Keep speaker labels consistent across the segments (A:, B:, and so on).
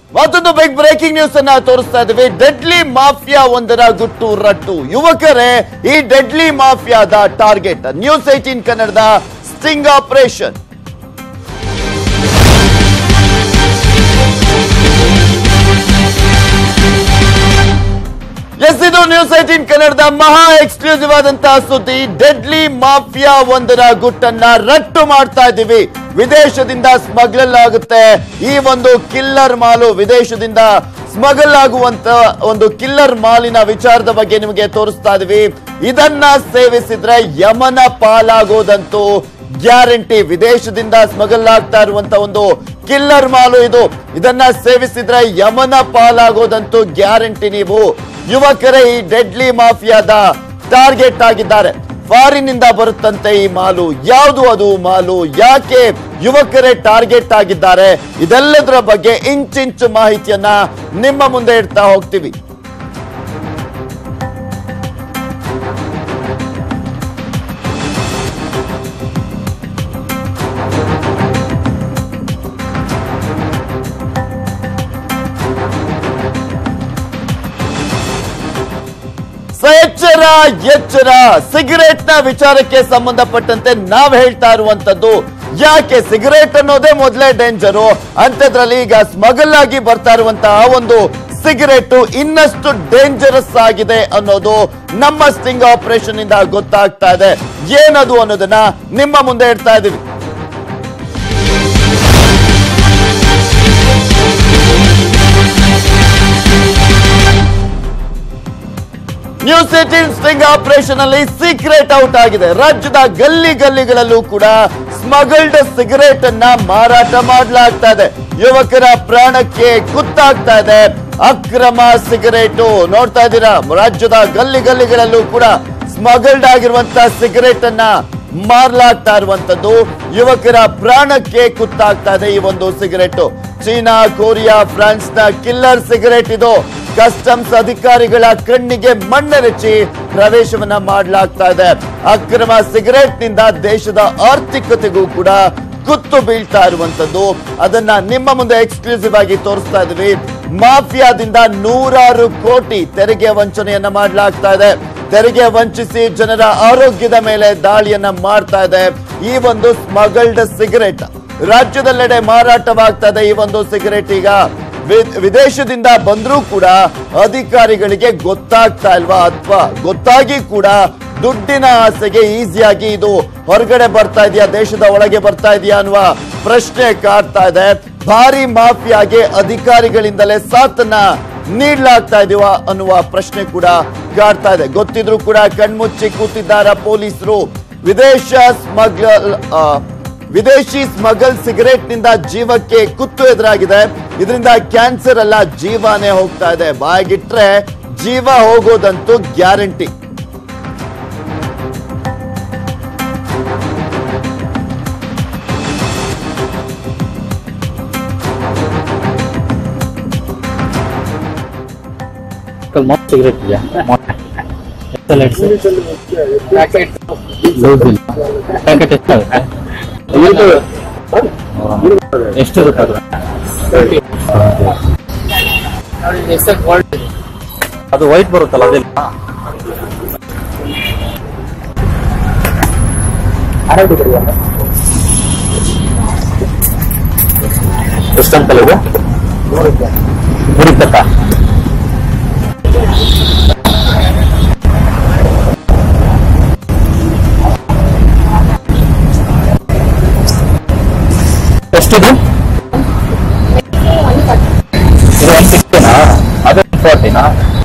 A: ಮತ್ತೊಂದು big breaking news ಅನ್ನ ತೋರಿಸ್ತಾ ಇದ್ದೀವಿ ಡೆಡ್ಲಿ ಮಾಫಿಯಾ ಒಂದರ ಗುಟ್ಟು ರಟ್ಟು ಯುವಕರೇ ಈ ಡೆಡ್ಲಿ ಮಾಫಿಯಾದ ಟಾರ್ಗೆಟ್ ನ್ಯೂಸ್ ಏಟೀನ್ ಕನ್ನಡದ ಸ್ಟಿಂಗ್ ಆಪರೇಷನ್ ಎಸ್ ಇದು ನ್ಯೂಸ್ ಏಟೀನ್ ಕನ್ನಡದ ಮಹಾ ಎಕ್ಸ್ಕ್ಲೂಸಿವ್ ಆದಂತಹ ಸುದ್ದಿ ಡೆಡ್ಲಿ ಮಾಫಿಯಾ ಒಂದರ ಗುಟ್ಟನ್ನ ರಟ್ಟು ಮಾಡ್ತಾ ಇದ್ದೀವಿ ವಿದೇಶದಿಂದ ಸ್ಮಗ್ಲಲ್ ಆಗುತ್ತೆ ಈ ಒಂದು ಕಿಲ್ಲರ್ ಮಾಲು ವಿದೇಶದಿಂದ ಸ್ಮಗಲ್ ಆಗುವಂತ ಒಂದು ಕಿಲ್ಲರ್ ಮಾಲಿನ ವಿಚಾರದ ಬಗ್ಗೆ ನಿಮಗೆ ತೋರಿಸ್ತಾ ಇದೀವಿ ಇದನ್ನ ಸೇವಿಸಿದ್ರೆ ಯಮನ ಪಾಲಾಗೋದಂತೂ ಗ್ಯಾರಂಟಿ ವಿದೇಶದಿಂದ ಸ್ಮಗಲ್ ಆಗ್ತಾ ಇರುವಂತ ಒಂದು ಕಿಲ್ಲರ್ ಮಾಲು ಇದು ಇದನ್ನ ಸೇವಿಸಿದ್ರೆ ಯಮನ ಪಾಲಾಗೋದಂತೂ ಗ್ಯಾರಂಟಿ ನೀವು ಯುವಕರೇ ಈ ಡೆಡ್ಲಿ ಮಾಫಿಯಾದ ಟಾರ್ಗೆಟ್ ಆಗಿದ್ದಾರೆ ಫಾರಿನ್ ನಿಂದ ಬರುತ್ತಂತೆ ಈ ಮಾಲು ಯಾವುದು ಅದು ಮಾಲು ಯಾಕೆ ಯುವಕರೇ ಟಾರ್ಗೆಟ್ ಆಗಿದ್ದಾರೆ ಇದೆಲ್ಲದರ ಬಗ್ಗೆ ಇಂಚಿಂಚು ಮಾಹಿತಿಯನ್ನ ನಿಮ್ಮ ಮುಂದೆ ಇಡ್ತಾ ಹೋಗ್ತೀವಿ ಸ ಎಚ್ಚರ ಎಚ್ಚರ ಸಿಗರೇಟ್ ನ ವಿಚಾರಕ್ಕೆ ಸಂಬಂಧಪಟ್ಟಂತೆ ನಾವ್ ಹೇಳ್ತಾ ಇರುವಂತದ್ದು ಯಾಕೆ ಸಿಗರೇಟ್ ಅನ್ನೋದೇ ಮೊದಲೇ ಡೇಂಜರು ಅಂಥದ್ರಲ್ಲಿ ಈಗ ಸ್ಮಗಲ್ ಆಗಿ ಬರ್ತಾ ಇರುವಂತಹ ಒಂದು ಸಿಗರೇಟ್ ಇನ್ನಷ್ಟು ಡೇಂಜರಸ್ ಆಗಿದೆ ಅನ್ನೋದು ನಮ್ಮ ಸ್ಟಿಂಗ್ ಆಪರೇಷನ್ ಇಂದ ಗೊತ್ತಾಗ್ತಾ ಇದೆ ಏನದು ಅನ್ನೋದನ್ನ ನಿಮ್ಮ ಮುಂದೆ ಇಡ್ತಾ ಇದೀವಿ ನ್ಯೂಸ್ ಏಟೀನ್ ಸ್ಟಿಂಗ್ ಆಪರೇಷನ್ ಅಲ್ಲಿ ಸೀಕ್ರೆಟ್ ಔಟ್ ಆಗಿದೆ ರಾಜ್ಯದ ಗಲ್ಲಿ ಗಲ್ಲಿಗಳಲ್ಲೂ ಕೂಡ ಸ್ಮಗಲ್ಡ್ ಸಿಗರೇಟ್ ಅನ್ನ ಮಾರಾಟ ಮಾಡಲಾಗ್ತಾ ಇದೆ ಯುವಕರ ಪ್ರಾಣಕ್ಕೆ ಕುತ್ತಾಗ್ತಾ ಇದೆ ಅಕ್ರಮ ಸಿಗರೇಟು ನೋಡ್ತಾ ಇದ್ದೀರಾ ರಾಜ್ಯದ ಗಲ್ಲಿ ಗಲ್ಲಿಗಳಲ್ಲೂ ಕೂಡ ಸ್ಮಗಲ್ಡ್ ಆಗಿರುವಂತ ಸಿಗರೇಟ್ ಅನ್ನ ಮಾರ್ಲಾಗ್ತಾ ಇರುವಂತದ್ದು ಯುವಕರ ಪ್ರಾಣಕ್ಕೆ ಕುತ್ತಾಗ್ತಾ ಇದೆ ಈ ಒಂದು ಸಿಗರೇಟ್ ಚೀನಾ ಕೊರಿಯಾ ಫ್ರಾನ್ಸ್ ನ ಕಿಲ್ಲರ್ ಸಿಗರೇಟ್ ಇದು ಕಸ್ಟಮ್ಸ್ ಅಧಿಕಾರಿಗಳ ಕಣ್ಣಿಗೆ ಮಣ್ಣೆರಚಿ ಪ್ರವೇಶವನ್ನ ಮಾಡಲಾಗ್ತಾ ಇದೆ ಅಕ್ರಮ ಸಿಗರೇಟ್ ನಿಂದ ದೇಶದ ಆರ್ಥಿಕತೆಗೂ ಕೂಡ ಕುತ್ತು ಬೀಳ್ತಾ ಇರುವಂತದ್ದು ಅದನ್ನ ನಿಮ್ಮ ಮುಂದೆ ಎಕ್ಸ್ಕ್ಲೂಸಿವ್ ಆಗಿ ತೋರಿಸ್ತಾ ಇದೀವಿ ಮಾಫಿಯಾದಿಂದ ನೂರಾರು ಕೋಟಿ ತೆರಿಗೆ ವಂಚನೆಯನ್ನ ಮಾಡಲಾಗ್ತಾ ಇದೆ ತೆರಿಗೆ ವಂಚಿಸಿ ಜನರ ಆರೋಗ್ಯದ ಮೇಲೆ ದಾಳಿಯನ್ನ ಮಾಡ್ತಾ ಇದೆ ಈ ಒಂದು ಸ್ಮಗಲ್ಡ್ ಸಿಗರೇಟ್ ರಾಜ್ಯದೆಲ್ಲೆಡೆ ಮಾರಾಟವಾಗ್ತಾ ಇದೆ ಈ ಒಂದು ಸಿಗರೇಟ್ ಈಗ ವಿ- ವಿದೇಶದಿಂದ ಬಂದ್ರೂ ಕೂಡ ಅಧಿಕಾರಿಗಳಿಗೆ ಗೊತ್ತಾಗ್ತಾ ಇಲ್ವಾ ಅಥವಾ ಗೊತ್ತಾಗಿ ಕೂಡ ದುಡ್ಡಿನ ಆಸೆಗೆ ಈಸಿಯಾಗಿ ಇದು ಹೊರಗಡೆ ಬರ್ತಾ ಇದೆಯಾ ದೇಶದ ಒಳಗೆ ಬರ್ತಾ ಇದೆಯಾ ಅನ್ನುವ ಪ್ರಶ್ನೆ ಕಾಡ್ತಾ ಇದೆ ಭಾರಿ ಮಾಫಿಯಾಗೆ ಅಧಿಕಾರಿಗಳಿಂದಲೇ ಸಾಥನ್ನ ನೀಡಲಾಗ್ತಾ ಇದೀವ ಅನ್ನುವ ಪ್ರಶ್ನೆ ಕೂಡ ಕಾಡ್ತಾ ಇದೆ ಗೊತ್ತಿದ್ರು ಕೂಡ ಕಣ್ಮುಚ್ಚಿ ಕೂತಿದ್ದಾರ ಪೊಲೀಸರು ವಿದೇಶ ಸ್ಮಗ್ಲರ್ ಆ, ವಿದೇಶಿ ಸ್ಮಗಲ್ ಸಿಗರೇಟ್ ನಿಂದ ಜೀವಕ್ಕೆ ಕುತ್ತು ಎದುರಾಗಿದೆ ಇದರಿಂದ ಕ್ಯಾನ್ಸರ್ ಅಲ್ಲ ಜೀವನೇ ಹೋಗ್ತಾ ಇದೆ ಬಾಯಿಗಿಟ್ರೆ ಜೀವ ಹೋಗೋದಂತೂ ಗ್ಯಾರಂಟಿ
B: ಕಲ್ ಮೊತ್ತ ಸಿಗರೇಟ್ ಇದೆಯಾ ಪ್ಯಾಕೆಟ್ ಪ್ಯಾಕೆಟ್ ಎಷ್ಟಾಗುತ್ತೆ ಎಷ್ಟು ರೂಪಾಯಿ ಅದು ವೈಟ್ ಬರುತ್ತಲ್ಲ ಅದಿಲ್ಲ ಎಷ್ಟಂತಲ್ಲ ಇದು ನೂರಿಪ್ಪತ್ತ ಎಷ್ಟಿದು ಇದು ಒನ್ ಸಿಕ್ಸ್ಟಿನಾ ಅದು ಫೋರ್ಟಿನಾ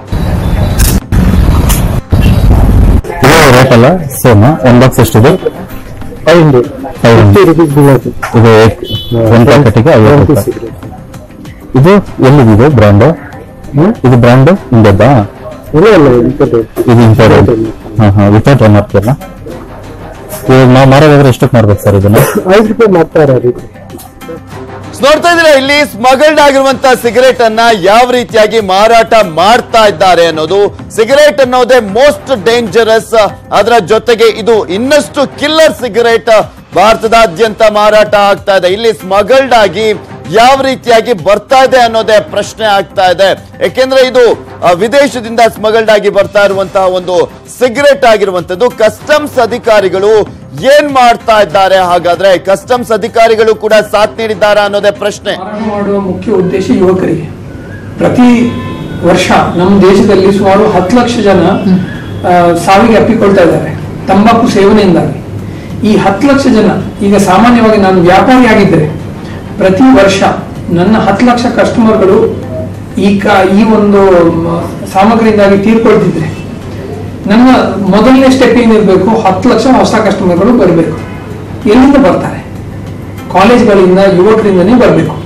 B: ಇದು ರೇಟ್ ಅಲ್ಲ ಸೇಮ್ ಒನ್ ಬಾಕ್ಸ್ ಎಷ್ಟಿದೆ ಫೈವ್ ಫೈವ್ ಇದು ಒಂದು ಪ್ಯಾಕೆಟಿಗೆ ಐವತ್ತು ರೂಪಾಯಿ ಇದು ಎಲ್ಲಿದೆ ಬ್ರ್ಯಾಂಡ್ ಇದು ಬ್ರ್ಯಾಂಡ್ ಇಂದದ್ದಾ
C: ಇಲ್ಲ ಇಲ್ಲ ಇಂಪೋರ್ಟೆಡ್
B: ಇದು ಇಂಪೋರ್ಟೆಡ್ ಹಾ ಹಾ ವಿತೌಟ್ ಒನ್ ಆಗ್ತಿಲ್ಲ ಇವಾಗ ನಾವು ಮಾರೋದಾದ್ರೆ ಎಷ್ಟಕ್ಕೆ ಮಾಡ್ಬೇಕು ಸರ್ ಇದನ್ನ
C: ಐದು ರೂಪಾಯಿ ಮಾತ್ರ ರೀ
A: ನೋಡ್ತಾ ಇದ್ದೀರಾ ಇಲ್ಲಿ ಸ್ಮಗಲ್ಡ್ ಆಗಿರುವಂತ ಸಿಗರೇಟ್ ಅನ್ನ ಯಾವ ರೀತಿಯಾಗಿ ಮಾರಾಟ ಮಾಡ್ತಾ ಇದ್ದಾರೆ ಅನ್ನೋದು ಸಿಗರೇಟ್ ಅನ್ನೋದೇ ಮೋಸ್ಟ್ ಡೇಂಜರಸ್ ಅದರ ಜೊತೆಗೆ ಇದು ಇನ್ನಷ್ಟು ಕಿಲ್ಲರ್ ಸಿಗರೇಟ್ ಭಾರತದಾದ್ಯಂತ ಮಾರಾಟ ಆಗ್ತಾ ಇದೆ ಇಲ್ಲಿ ಸ್ಮಗಲ್ಡ್ ಆಗಿ ಯಾವ ರೀತಿಯಾಗಿ ಬರ್ತಾ ಇದೆ ಅನ್ನೋದೇ ಪ್ರಶ್ನೆ ಆಗ್ತಾ ಇದೆ ಯಾಕೆಂದ್ರೆ ಇದು ಆ, ವಿದೇಶದಿಂದ ಸ್ಮಗಲ್ಡ್ ಆಗಿ ಬರ್ತಾ ಇರುವಂತಹ ಒಂದು ಸಿಗರೆಟ್ ಆಗಿರುವಂತದ್ದು ಕಸ್ಟಮ್ಸ್ ಅಧಿಕಾರಿಗಳು ಏನ್ ಮಾಡ್ತಾ ಇದ್ದಾರೆ ಹಾಗಾದ್ರೆ ಕಸ್ಟಮ್ಸ್ ಅಧಿಕಾರಿಗಳು ಕೂಡ ಸಾಥ್ ನೀಡಿದ್ದಾರಾ ಅನ್ನೋದೇ ಪ್ರಶ್ನೆ
D: ಮಾರಾಟ ಮಾಡುವ ಮುಖ್ಯ ಉದ್ದೇಶ ಯುವಕರಿಗೆ ಪ್ರತಿ ವರ್ಷ ನಮ್ಮ ದೇಶದಲ್ಲಿ ಸುಮಾರು ಹತ್ತು ಲಕ್ಷ ಜನ ಆ, ಸಾವಿಗೆ ಅಪ್ಪಿಕೊಳ್ತಾ ಇದ್ದಾರೆ ತಂಬಾಕು ಸೇವನೆಯಿಂದಾಗಿ ಈ ಹತ್ತು ಲಕ್ಷ ಜನ ಈಗ ಸಾಮಾನ್ಯವಾಗಿ ನಾನು ವ್ಯಾಪಾರಿ ಆಗಿದ್ದರೆ ಪ್ರತಿ ವರ್ಷ ನನ್ನ ಹತ್ತು ಲಕ್ಷ ಕಸ್ಟಮರ್ಗಳು ಈ ಕ ಈ ಒಂದು ಮ, ಸಾಮಗ್ರಿಯಿಂದಾಗಿ ತೀರ್ಕೊಳ್ತಿದ್ರೆ ನನ್ನ ಮೊದಲನೇ ಸ್ಟೆಪ್ ಏನಿರಬೇಕು ಹತ್ತು ಲಕ್ಷ ಹೊಸ ಕಸ್ಟಮರ್ಗಳು ಬರಬೇಕು ಎಲ್ಲಿಂದ ಬರ್ತಾರೆ ಕಾಲೇಜ್ಗಳಿಂದ ಯುವಕರಿಂದನೇ ಬರಬೇಕು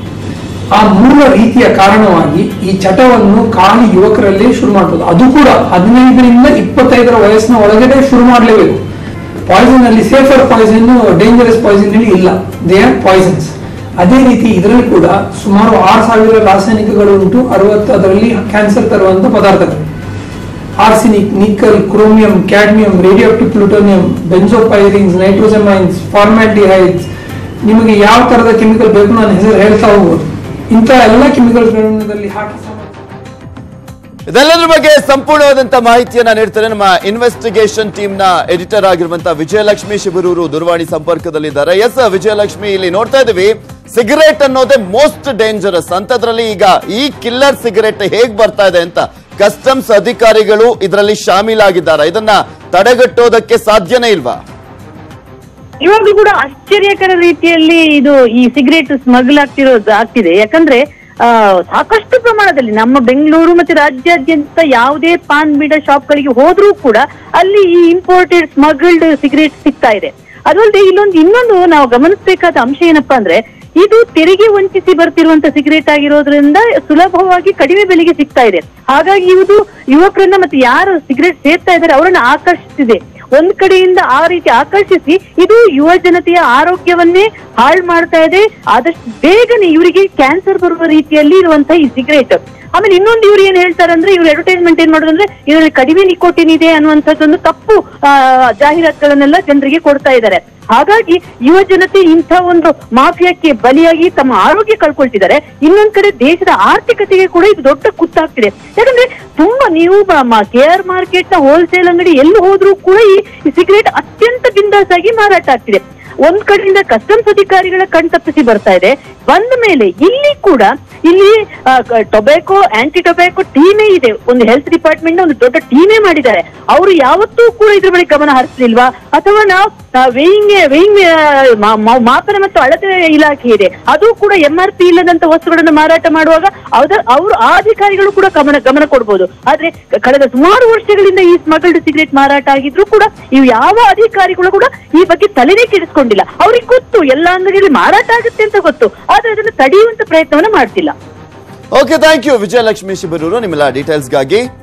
D: ಆ ಮೂಲ ರೀತಿಯ ಕಾರಣವಾಗಿ ಈ ಚಟವನ್ನು ಖಾಲಿ ಯುವಕರಲ್ಲೇ ಶುರು ಮಾಡಬಹುದು ಅದು ಕೂಡ ಹದಿನೈದರಿಂದ ಇಪ್ಪತ್ತೈದರ ವಯಸ್ಸಿನ ಒಳಗಡೆ ಶುರು ಮಾಡಲೇಬೇಕು ಪಾಯ್ಸನ್ ಅಲ್ಲಿ ಸೇಫರ್ ಪಾಯ್ಸನ್ ಡೇಂಜರಸ್ ಪಾಯ್ಸನ್ ಅಲ್ಲಿ ಇಲ್ಲ ದೇ ಆರ್ ಪಾಯ್ಸನ್ಸ್ ಅದೇ ರೀತಿ ಇದರಲ್ಲಿ ಕೂಡ ಸುಮಾರು ಆರು ಸಾವಿರ ರಾಸಾಯನಿಕಗಳು ಉಂಟು ಅರವತ್ತು ಅದರಲ್ಲಿ ಕ್ಯಾನ್ಸರ್ ತರುವಂತ ಪದಾರ್ಥಗಳು arsenic nickel chromium cadmium radioactive plutonium benzopyrenes nitrosamines formaldehydes ನಿಮಗೆ ಯಾವ ತರದ ಕೆಮಿಕಲ್ ಬೇಕು ನಾನು ಹೆಸರು ಹೇಳ್ತಾ ಹೋಗ್ಬೋದು ಇಂಥ ಎಲ್ಲ ಕೆಮಿಕಲ್ಗಳಲ್ಲಿ ಹಾಕಿ ಸಮ-
A: ಇದೆಲ್ಲದ್ರ ಬಗ್ಗೆ ಸಂಪೂರ್ಣವಾದಂತ ಮಾಹಿತಿಯನ್ನ ನೀಡ್ತಾರೆ ನಮ್ಮ ಇನ್ವೆಸ್ಟಿಗೇಷನ್ ಟೀಮ್ ನ ಎಡಿಟರ್ ಆಗಿರುವಂತಹ ವಿಜಯಲಕ್ಷ್ಮಿ ಶಿಬರೂರು ದೂರವಾಣಿ ಸಂಪರ್ಕದಲ್ಲಿದ್ದಾರೆ ಎಸ್ ವಿಜಯಲಕ್ಷ್ಮಿ ಇಲ್ಲಿ ನೋಡ್ತಾ ಇದೀವಿ ಸಿಗರೇಟ್ ಅನ್ನೋದೇ ಮೋಸ್ಟ್ ಡೇಂಜರಸ್ ಅಂತದ್ರಲ್ಲಿ ಈಗ ಈ ಕಿಲ್ಲರ್ ಸಿಗರೇಟ್ ಹೇಗ್ ಬರ್ತಾ ಇದೆ ಅಂತ ಕಸ್ಟಮ್ಸ್ ಅಧಿಕಾರಿಗಳು ಇದರಲ್ಲಿ ಶಾಮೀಲಾಗಿದ್ದಾರೆ ಇದನ್ನ ತಡೆಗಟ್ಟೋದಕ್ಕೆ ಸಾಧ್ಯನೇ ಇಲ್ವಾ
E: ಇವಾಗ್ಲೂ ಕೂಡ ಆಶ್ಚರ್ಯಕರ ರೀತಿಯಲ್ಲಿ ಇದು ಈ ಸಿಗರೇಟ್ ಸ್ಮಗ್ಲ್ ಆಗ್ತಿರೋದು ಆಗ್ತಿದೆ ಯಾಕಂದ್ರೆ ಆ, ಸಾಕಷ್ಟು ಪ್ರಮಾಣದಲ್ಲಿ ನಮ್ಮ ಬೆಂಗಳೂರು ಮತ್ತೆ ರಾಜ್ಯಾದ್ಯಂತ ಯಾವುದೇ ಪಾನ್ ಬೀಡ ಶಾಪ್ಗಳಿಗೆ ಹೋದ್ರೂ ಕೂಡ ಅಲ್ಲಿ ಈ ಇಂಪೋರ್ಟೆಡ್ ಸ್ಮಗಲ್ಡ್ ಸಿಗರೇಟ್ ಸಿಗ್ತಾ ಇದೆ ಅದಲ್ಲದೆ ಇಲ್ಲೊಂದು ಇನ್ನೊಂದು ನಾವು ಗಮನಿಸಬೇಕಾದ ಅಂಶ ಏನಪ್ಪಾ ಅಂದ್ರೆ ಇದು ತೆರಿಗೆ ವಂಚಿಸಿ ಬರ್ತಿರುವಂತ ಸಿಗರೇಟ್ ಆಗಿರೋದ್ರಿಂದ ಸುಲಭವಾಗಿ ಕಡಿಮೆ ಬೆಲೆಗೆ ಸಿಗ್ತಾ ಇದೆ ಹಾಗಾಗಿ ಇದು ಯುವಕರನ್ನ ಮತ್ತೆ ಯಾರು ಸಿಗರೇಟ್ ಸೇರ್ತಾ ಇದ್ದಾರೆ ಅವರನ್ನ ಆಕರ್ಷಿಸಿದೆ ಒಂದ್ ಕಡೆಯಿಂದ ಆ ರೀತಿ ಆಕರ್ಷಿಸಿ ಇದು ಯುವ ಜನತೆಯ ಆರೋಗ್ಯವನ್ನೇ ಹಾಳು ಮಾಡ್ತಾ ಇದೆ ಆದಷ್ಟು ಬೇಗನೆ ಇವರಿಗೆ ಕ್ಯಾನ್ಸರ್ ಬರುವ ರೀತಿಯಲ್ಲಿ ಇರುವಂತಹ ಈ ಸಿಗರೇಟ್ ಆಮೇಲೆ ಇನ್ನೊಂದು ಇವ್ರು ಏನ್ ಹೇಳ್ತಾರೆ ಅಂದ್ರೆ ಇವ್ರು ಅಡ್ವರ್ಟೈಸ್ಮೆಂಟ್ ಏನ್ ಮಾಡೋದಂದ್ರೆ ಇದರಲ್ಲಿ ಕಡಿಮೆ ನಿಕೋಟಿನ್ ಇದೆ ಅನ್ನುವಂಥದ್ದೊಂದು ತಪ್ಪು ಆ, ಜಾಹೀರಾತುಗಳನ್ನೆಲ್ಲ ಜನರಿಗೆ ಕೊಡ್ತಾ ಇದ್ದಾರೆ ಹಾಗಾಗಿ ಯುವ ಜನತೆ ಇಂಥ ಒಂದು ಮಾಫಿಯಾಕ್ಕೆ ಬಲಿಯಾಗಿ ತಮ್ಮ ಆರೋಗ್ಯ ಕಳ್ಕೊಳ್ತಿದ್ದಾರೆ ಇನ್ನೊಂದ್ ಕಡೆ ದೇಶದ ಆರ್ಥಿಕತೆಗೆ ಕೂಡ ಇದು ದೊಡ್ಡ ಕುತ್ತಾಗ್ತಿದೆ ಯಾಕಂದ್ರೆ ತುಂಬಾ ನೀವು ಕೆ ಆರ್ ಮಾರ್ಕೆಟ್ ನ ಹೋಲ್ಸೇಲ್ ಅಂಗಡಿ ಎಲ್ಲಿ ಹೋದ್ರೂ ಕೂಡ ಈ ಸಿಗರೇಟ್ ಅತ್ಯಂತ ಬಿಂದಾಸ್ ಆಗಿ ಮಾರಾಟ ಆಗ್ತಿದೆ ಒಂದ್ ಕಡೆಯಿಂದ ಕಸ್ಟಮ್ಸ್ ಅಧಿಕಾರಿಗಳ ಕಣ್ತಪ್ಪಿಸಿ ಬರ್ತಾ ಇದೆ ಬಂದ ಮೇಲೆ ಇಲ್ಲಿ ಕೂಡ ಇಲ್ಲಿ ಟೊಬ್ಯಾಕೋ ಆಂಟಿ ಟೊಬ್ಯಾಕೋ ಟೀಮೇ ಇದೆ ಒಂದು ಹೆಲ್ತ್ ಡಿಪಾರ್ಟ್ಮೆಂಟ್ ಒಂದು ದೊಡ್ಡ ಟೀಮೇ ಮಾಡಿದ್ದಾರೆ ಅವರು ಯಾವತ್ತೂ ಕೂಡ ಇದ್ರ ಬಳಿ ಗಮನ ಹರಿಸಲಿಲ್ವಾ ಅಥವಾ ನಾವು ವೇಯಿಂಗ್ ವೇಯಿಂಗ್ ಮಾಪನ ಮತ್ತು ಅಳತೆ ಇಲಾಖೆ ಇದೆ ಅದು ಕೂಡ ಎಂ ಆರ್ ಪಿ ಇಲ್ಲದಂತ ವಸ್ತುಗಳನ್ನು ಮಾರಾಟ ಮಾಡುವಾಗ ಅದ ಅವರು ಆ ಅಧಿಕಾರಿಗಳು ಕೂಡ ಗಮನ ಗಮನ ಕೊಡ್ಬೋದು ಆದ್ರೆ ಕಳೆದ ಸುಮಾರು ವರ್ಷಗಳಿಂದ ಈ ಸ್ಮಗಲ್ಡ್ ಸಿಗರೇಟ್ ಮಾರಾಟ ಆಗಿದ್ರು ಕೂಡ ಇವು ಯಾವ ಅಧಿಕಾರಿಗಳು ಕೂಡ ಈ ಬಗ್ಗೆ ತಲೆನೇ ಕೆಡಿಸ್ಕೊಂಡಿಲ್ಲ ಅವ್ರಿಗೆ ಗೊತ್ತು ಎಲ್ಲ ಅಂಗಡಿಯಲ್ಲಿ ಮಾರಾಟ ಆಗುತ್ತೆ ಅಂತ ಗೊತ್ತು ಆದ್ರೆ ಅದನ್ನು ತಡೆಯುವಂತ ಪ್ರಯತ್ನವನ್ನ ಮಾಡ್ತಿಲ್ಲ
A: okay thank you Vijayalakshmi Shibarur ನಿಮ್ಮೆಲ್ಲ ಡೀಟೇಲ್ಸ್ಗಾಗಿ